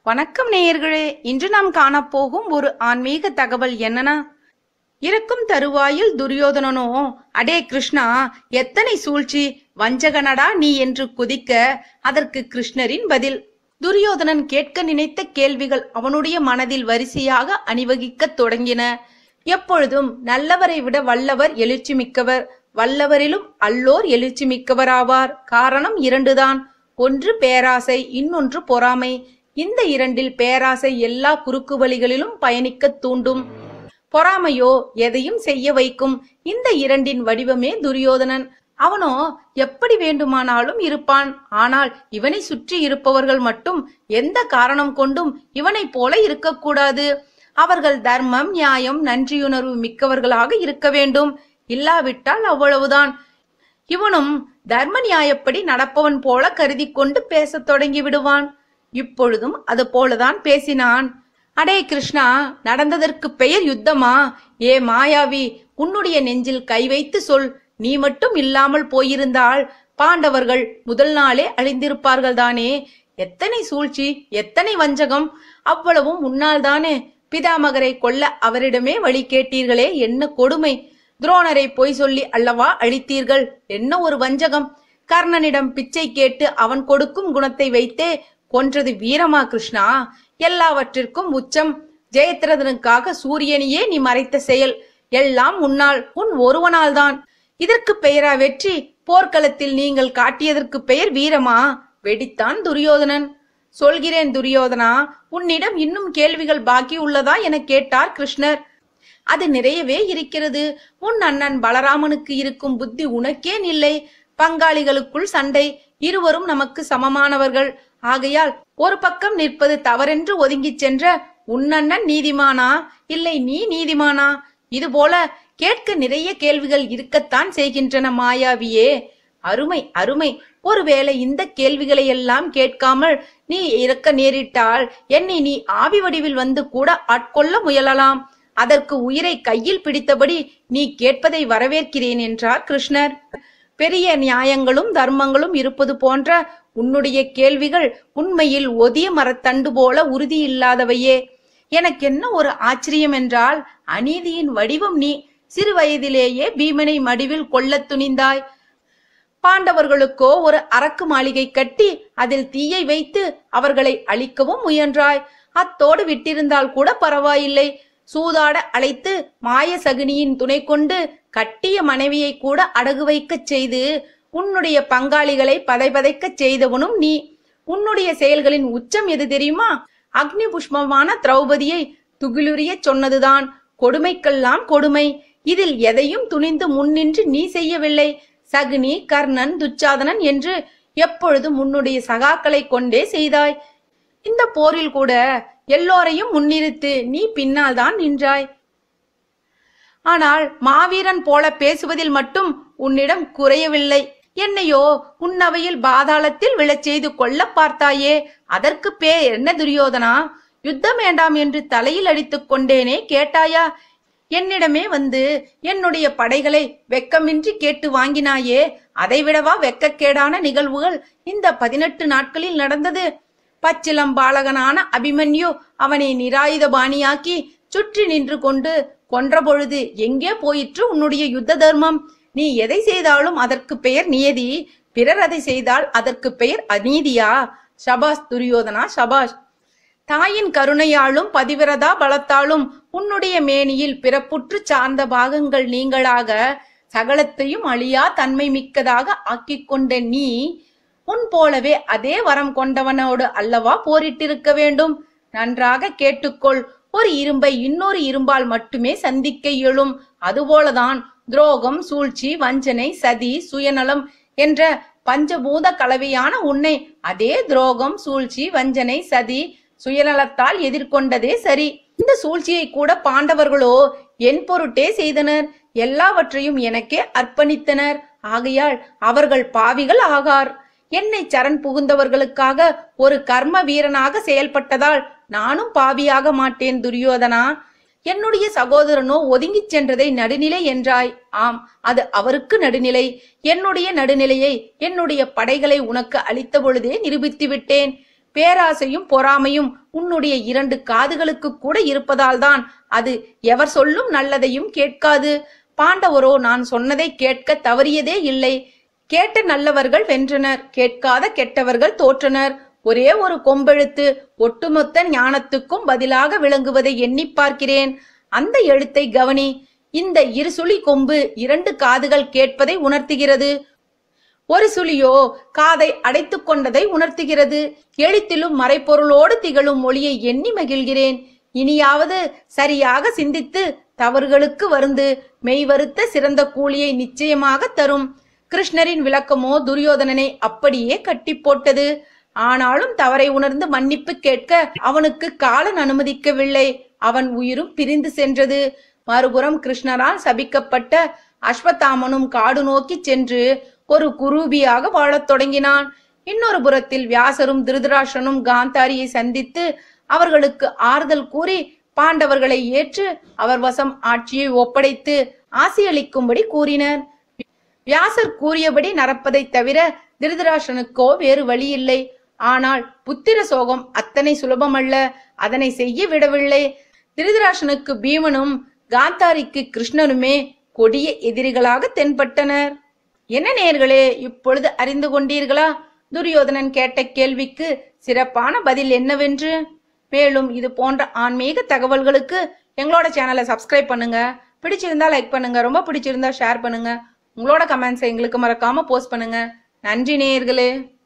வணக்கம் நேயர்களே இன்று நாம் காணப்போகும் ஒரு ஆன்மீக தகவல் என்னன்னா இருக்கும் தருவாயில் துரியோதனனோ அடே கிருஷ்ணா எத்தனை சூழ்ச்சி வஞ்சகனடா நீ என்று குதிக்க அதற்கு கிருஷ்ணரின் பதில் துரியோதனன் கேட்க நினைத்த கேள்விகள் அவனுடைய மனதில் வரிசையாக அணிவகிக்கத் தொடங்கின எப்பொழுதும் நல்லவரை விட வல்லவர் எழுச்சி மிக்கவர் வல்லவரிலும் அல்லோர் எழுச்சி மிக்கவராவார் காரணம் இரண்டுதான் ஒன்று பேராசை இன்னொன்று பொறாமை இந்த இரண்டில் பேராசை எல்லா குறுக்கு வழிகளிலும் பயணிக்கத் தூண்டும் பொறாமையோ எதையும் செய்ய வைக்கும் இந்த இரண்டின் வடிவமே துரியோதனன் அவனோ எப்படி வேண்டுமானாலும் இருப்பான் ஆனால் இவனை சுற்றி இருப்பவர்கள் மட்டும் எந்த காரணம் கொண்டும் இவனைப் போல இருக்கக்கூடாது அவர்கள் தர்மம் நியாயம் நன்றியுணர்வு மிக்கவர்களாக இருக்க வேண்டும் இல்லாவிட்டால் அவ்வளவுதான் இவனும் தர்ம நியாயப்படி நடப்பவன் போல கருதி கொண்டு பேசத் தொடங்கி விடுவான் இப்பொழுதும் அது போலதான் பேசினான் அடே கிருஷ்ணா நடந்ததற்கு பெயர் யுத்தமா ஏ மாயாவி உன்னுடைய நெஞ்சில் கை வைத்து சொல் நீ மட்டும் இல்லாமல் போயிருந்தால் பாண்டவர்கள் முதல் நாளே அழிந்திருப்பார்கள் தானே எத்தனை சூழ்ச்சி எத்தனை வஞ்சகம் அவ்வளவும் உன்னால் தானே பிதாமகரை கொல்ல அவரிடமே வழி கேட்டீர்களே என்ன கொடுமை துரோணரை பொய் சொல்லி அல்லவா அழித்தீர்கள் என்ன ஒரு வஞ்சகம் கர்ணனிடம் பிச்சை கேட்டு அவன் கொடுக்கும் குணத்தை வைத்தே கொன்றது வீரமா கிருஷ்ணா எல்லாவற்றிற்கும் உச்சம் ஜெயத்ரதனுக்காக சூரியனையே நீ மறைத்த செயல் எல்லாம் உன்னால் உன் ஒருவனால் தான் இதற்கு பெயரா வெற்றி போர்க்களத்தில் நீங்கள் காட்டியதற்கு பெயர் வீரமா வெடித்தான் துரியோதனன் சொல்கிறேன் துரியோதனா உன்னிடம் இன்னும் கேள்விகள் பாக்கி உள்ளதா என கேட்டார் கிருஷ்ணர் அது நிறையவே இருக்கிறது உன் அண்ணன் பலராமனுக்கு இருக்கும் புத்தி உனக்கேன் இல்லை பங்காளிகளுக்குள் சண்டை இருவரும் நமக்கு சமமானவர்கள் ஆகையால் ஒரு பக்கம் நிற்பது தவறென்று ஒதுங்கிச் சென்ற உன் அண்ணன் நீதிமானா இல்லை நீ நீதிமானா இது போல கேட்க நிறைய கேள்விகள் இருக்கத்தான் செய்கின்றன மாயாவியே அருமை அருமை ஒருவேளை இந்த கேள்விகளை எல்லாம் கேட்காமல் நீ இறக்க நேரிட்டால் என்னை நீ ஆவி வடிவில் வந்து கூட ஆட்கொள்ள முயலலாம் அதற்கு உயிரை கையில் பிடித்தபடி நீ கேட்பதை வரவேற்கிறேன் என்றார் கிருஷ்ணர் பெரிய நியாயங்களும் தர்மங்களும் இருப்பது போன்ற உன்னுடைய கேள்விகள் உண்மையில் ஒதிய மரத்தண்டு போல உறுதி இல்லாதவையே எனக்கென்ன ஒரு ஆச்சரியம் என்றால் அநீதியின் வடிவம் நீ சிறு வயதிலேயே பீமனை மடிவில் கொல்லத் துணிந்தாய் பாண்டவர்களுக்கோ ஒரு அரக்கு மாளிகை கட்டி அதில் தீயை வைத்து அவர்களை அழிக்கவும் முயன்றாய் அத்தோடு விட்டிருந்தால் கூட பரவாயில்லை சூதாட அழைத்து மாய சகுனியின் துணை கொண்டு கட்டிய மனைவியை கூட அடகு வைக்கச் செய்து உன்னுடைய பங்காளிகளை பதைபதைக்கச் செய்தவனும் நீ உன்னுடைய செயல்களின் உச்சம் எது தெரியுமா அக்னி புஷ்பமான திரௌபதியை துகிலுரிய சொன்னதுதான் கொடுமைக்கெல்லாம் கொடுமை இதில் எதையும் துணிந்து முன்னின்று நீ செய்யவில்லை சகுனி கர்ணன் துச்சாதனன் என்று எப்பொழுதும் உன்னுடைய சகாக்களை கொண்டே செய்தாய் இந்த போரில் கூட எல்லோரையும் முன்னிறுத்து நீ பின்னால் தான் நின்றாய் ஆனால் மாவீரன் போல பேசுவதில் மட்டும் உன்னிடம் குறையவில்லை என்னையோ உன்னவையில் பாதாளத்தில் விழச் செய்து கொல்ல பார்த்தாயே அதற்கு பேர் என்ன துரியோதனா யுத்தம் வேண்டாம் என்று தலையில் அடித்துக் கொண்டேனே கேட்டாயா என்னிடமே வந்து என்னுடைய படைகளை வெக்கமின்றி கேட்டு வாங்கினாயே அதைவிடவா வெக்கக்கேடான நிகழ்வுகள் இந்த பதினெட்டு நாட்களில் நடந்தது பச்சிலம் பாலகனான அபிமன்யு அவனை நிராயுத பாணியாக்கி சுற்றி நின்று கொண்டு கொன்ற பொழுது எங்கே போயிற்று உன்னுடைய யுத்த தர்மம் நீ எதை செய்தாலும் அதற்கு பெயர் நியதி பிறர் அதை செய்தால் அதற்கு பெயர் அநீதியா ஷபாஷ் துரியோதனா ஷபாஷ் தாயின் கருணையாலும் பதிவிரதா பலத்தாலும் உன்னுடைய மேனியில் பிறப்புற்று சார்ந்த பாகங்கள் நீங்களாக சகலத்தையும் அழியா தன்மை மிக்கதாக ஆக்கிக் கொண்ட நீ உன் போலவே அதே வரம் கொண்டவனோடு அல்லவா போரிட்டிருக்க வேண்டும் நன்றாக கேட்டுக்கொள் ஒரு இரும்பை இன்னொரு இரும்பால் மட்டுமே சந்திக்க இயலும் அதுபோலதான் துரோகம் சூழ்ச்சி வஞ்சனை சதி சுயநலம் என்ற பஞ்சபூத கலவையான உன்னை அதே துரோகம் சூழ்ச்சி வஞ்சனை சதி சுயநலத்தால் எதிர்கொண்டதே சரி இந்த சூழ்ச்சியை கூட பாண்டவர்களோ என் பொருட்டே செய்தனர் எல்லாவற்றையும் எனக்கே அர்ப்பணித்தனர் ஆகையால் அவர்கள் பாவிகள் ஆகார் என்னை சரண் புகுந்தவர்களுக்காக ஒரு கர்ம வீரனாக செயல்பட்டதால் நானும் பாவியாக மாட்டேன் துரியோதனா என்னுடைய சகோதரனோ ஒதுங்கிச் சென்றதை நடுநிலை என்றாய் ஆம் அது அவருக்கு நடுநிலை என்னுடைய நடுநிலையை என்னுடைய படைகளை உனக்கு அளித்த பொழுதே நிரூபித்து விட்டேன் பேராசையும் பொறாமையும் உன்னுடைய இரண்டு காதுகளுக்கு கூட இருப்பதால் தான் அது எவர் சொல்லும் நல்லதையும் கேட்காது பாண்டவரோ நான் சொன்னதை கேட்க தவறியதே இல்லை கேட்ட நல்லவர்கள் வென்றனர் கேட்காத கெட்டவர்கள் தோற்றனர் ஒரே ஒரு கொம்பெழுத்து ஒட்டுமொத்த ஞானத்துக்கும் பதிலாக விளங்குவதை எண்ணி பார்க்கிறேன் அந்த எழுத்தை கவனி இந்த இரு சுழி கொம்பு இரண்டு காதுகள் கேட்பதை உணர்த்துகிறது ஒரு சுழியோ காதை அடைத்துக் கொண்டதை உணர்த்துகிறது எழுத்திலும் மறைப்பொருளோடு திகழும் மொழியை எண்ணி மகிழ்கிறேன் இனியாவது சரியாக சிந்தித்து தவறுகளுக்கு வருந்து மெய்வருத்த சிறந்த கூலியை நிச்சயமாக தரும் கிருஷ்ணரின் விளக்கமோ துரியோதனனை அப்படியே கட்டி போட்டது ஆனாலும் தவறை உணர்ந்து மன்னிப்பு கேட்க அவனுக்கு காலன் அனுமதிக்கவில்லை அவன் உயிரும் பிரிந்து சென்றது மறுபுறம் கிருஷ்ணரால் சபிக்கப்பட்ட அஸ்வத்தாமனும் காடு நோக்கி சென்று ஒரு குரூபியாக வாழத் தொடங்கினான் இன்னொரு புறத்தில் வியாசரும் திருதராஷனும் காந்தாரியை சந்தித்து அவர்களுக்கு ஆறுதல் கூறி பாண்டவர்களை ஏற்று அவர் வசம் ஆட்சியை ஒப்படைத்து ஆசியளிக்கும்படி கூறினர் வியாசர் கூறியபடி நடப்பதைத் தவிர திருதராஷனுக்கோ வேறு வழியில்லை ஆனால் புத்திர சோகம் அத்தனை சுலபமல்ல அதனை செய்ய விடவில்லை திருதராஷனுக்கு பீமனும் காந்தாரிக்கு கிருஷ்ணனுமே கொடிய எதிரிகளாக தென்பட்டனர் என்ன நேர்களே இப்பொழுது அறிந்து கொண்டீர்களா துரியோதனன் கேட்ட கேள்விக்கு சிறப்பான பதில் என்னவென்று மேலும் இது போன்ற ஆன்மீக தகவல்களுக்கு எங்களோட சேனலை சப்ஸ்கிரைப் பண்ணுங்க பிடிச்சிருந்தா லைக் பண்ணுங்க ரொம்ப பிடிச்சிருந்தா ஷேர் பண்ணுங்க உங்களோட கமெண்ட்ஸை எங்களுக்கு மறக்காம போஸ்ட் பண்ணுங்க நன்றி நேயர்களே